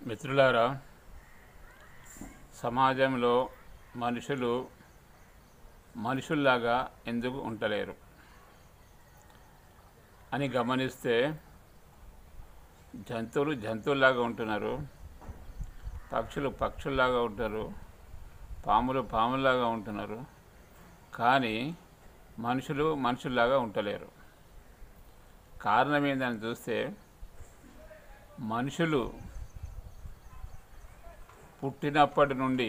మిత్రులారా సమాజంలో మనుషులు మనుషుల్లాగా ఎందుకు ఉండలేరు అని గమనిస్తే జంతువులు జంతువుల్లాగా ఉంటున్నారు పక్షులు పక్షుల్లాగా ఉంటారు పాములు పాముల్లాగా ఉంటున్నారు కానీ మనుషులు మనుషుల్లాగా ఉండలేరు కారణం ఏందని చూస్తే మనుషులు పుట్టినప్పటి నుండి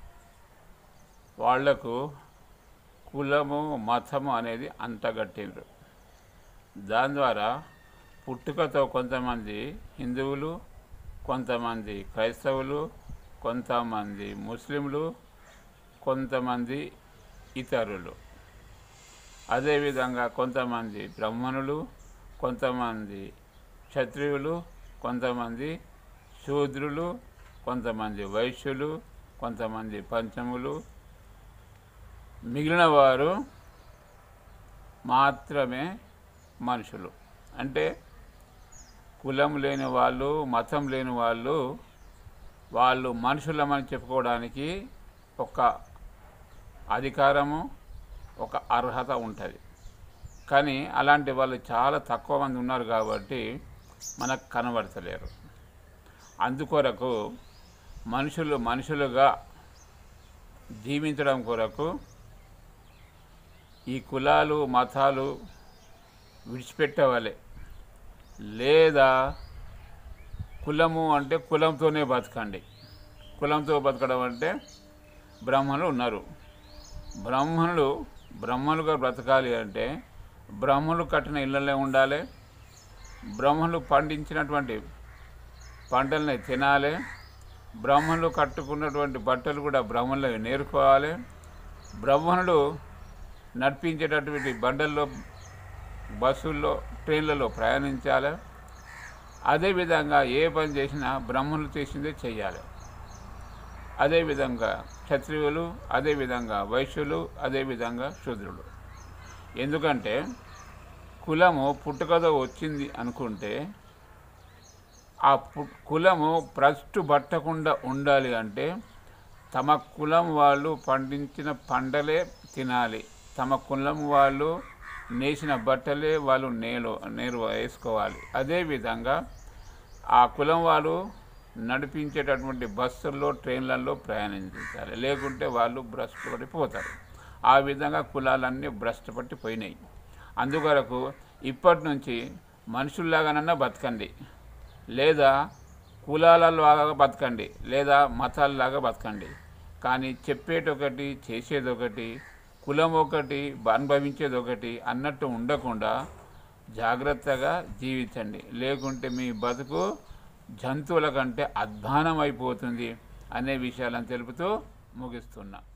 వాళ్లకు కులము మతము అనేది అంటగట్టిండ్రు దాని ద్వారా పుట్టుకతో కొంతమంది హిందువులు కొంతమంది క్రైస్తవులు కొంతమంది ముస్లింలు కొంతమంది ఇతరులు అదేవిధంగా కొంతమంది బ్రాహ్మణులు కొంతమంది క్షత్రియులు కొంతమంది శూద్రులు కొంతమంది వైశ్యులు కొంతమంది పంచములు మిగిలిన వారు మాత్రమే మనుషులు అంటే కులం లేని వాళ్ళు మతం లేని వాళ్ళు వాళ్ళు మనుషులమని చెప్పుకోవడానికి ఒక అధికారము ఒక అర్హత ఉంటుంది కానీ అలాంటి వాళ్ళు చాలా తక్కువ మంది ఉన్నారు కాబట్టి మనకు కనబడతలేరు అందుకొరకు మనుషులు మనుషులుగా జీవించడం కొరకు ఈ కులాలు మతాలు విడిచిపెట్టవాలి లేదా కులము అంటే కులంతోనే బతకండి కులంతో బతకడం అంటే బ్రాహ్మణులు ఉన్నారు బ్రాహ్మణులు బ్రాహ్మణులుగా బ్రతకాలి అంటే బ్రాహ్మణులు కట్టిన ఇళ్ళల్లో ఉండాలి బ్రాహ్మణులు పండించినటువంటి పంటల్ని తినాలి బ్రాహ్మణులు కట్టుకున్నటువంటి బట్టలు కూడా బ్రాహ్మణులు నేర్చుకోవాలి బ్రాహ్మణులు నడిపించేటటువంటి బండల్లో బస్సుల్లో ట్రైన్లలో ప్రయాణించాలి అదేవిధంగా ఏ పని చేసినా బ్రాహ్మణులు చేసిందే చేయాలి అదేవిధంగా క్షత్రియులు అదేవిధంగా వైశ్యులు అదేవిధంగా శూద్రులు ఎందుకంటే కులము పుట్టుకతో వచ్చింది అనుకుంటే ఆ పు కులము ప్రస్టు పట్టకుండా ఉండాలి అంటే తమ కులం వాళ్ళు పండించిన పంటలే తినాలి తమ కులం వాళ్ళు నేసిన బట్టలే వాళ్ళు నేలు నేరు వేసుకోవాలి అదేవిధంగా ఆ కులం వాళ్ళు నడిపించేటటువంటి బస్సుల్లో ట్రైన్లలో ప్రయాణించాలి లేకుంటే వాళ్ళు భ్రష్టు పడిపోతారు ఆ విధంగా కులాలన్నీ భ్రష్టు పట్టిపోయినాయి అందుకొరకు ఇప్పటి నుంచి మనుషుల్లాగానన్నా బతకండి లేదా కులాలలాగా బతకండి లేదా మతాలలాగా బతకండి కానీ చెప్పేటొకటి చేసేది ఒకటి కులం ఒకటి అనుభవించేది ఒకటి అన్నట్టు ఉండకుండా జాగ్రత్తగా జీవించండి లేకుంటే మీ బతుకు జంతువుల కంటే అధ్వానం అయిపోతుంది అనే విషయాలను తెలుపుతూ ముగిస్తున్నా